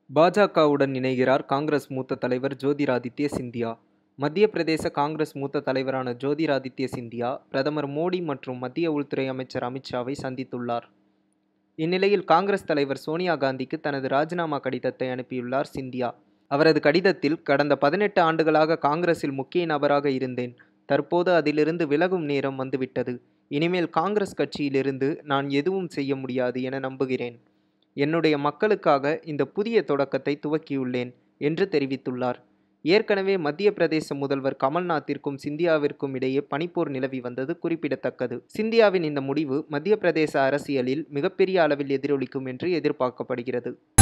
பாஜகவுடன் இணைகிறார் காங்கிரஸ் மூத்த தலைவர் ஜோதிராதித்ய சிந்தியா மத்திய பிரதேச காங்கிரஸ் மூத்த தலைவரான ஜோதிராதித்ய சிந்தியா பிரதமர் மோடி மற்றும் மத்திய உள்துறை அமைச்சர் அமித்ஷாவை சந்தித்துள்ளார் இந்நிலையில் காங்கிரஸ் தலைவர் சோனியா காந்திக்கு தனது ராஜினாமா கடிதத்தை அனுப்பியுள்ளார் சிந்தியா அவரது கடிதத்தில் கடந்த பதினெட்டு ஆண்டுகளாக காங்கிரஸில் முக்கிய நபராக இருந்தேன் தற்போது அதிலிருந்து விலகும் நேரம் வந்துவிட்டது இனிமேல் காங்கிரஸ் கட்சியிலிருந்து நான் எதுவும் செய்ய முடியாது என நம்புகிறேன் என்னுடைய மக்களுக்காக இந்த புதிய தொடக்கத்தை துவக்கியுள்ளேன் என்று தெரிவித்துள்ளார் ஏற்கனவே மத்திய பிரதேச முதல்வர் கமல்நாத்திற்கும் சிந்தியாவிற்கும் இடையே பனிப்போர் நிலவி வந்தது குறிப்பிடத்தக்கது சிந்தியாவின் இந்த முடிவு மத்திய பிரதேச அரசியலில் மிகப்பெரிய அளவில் எதிரொலிக்கும் என்று எதிர்பார்க்கப்படுகிறது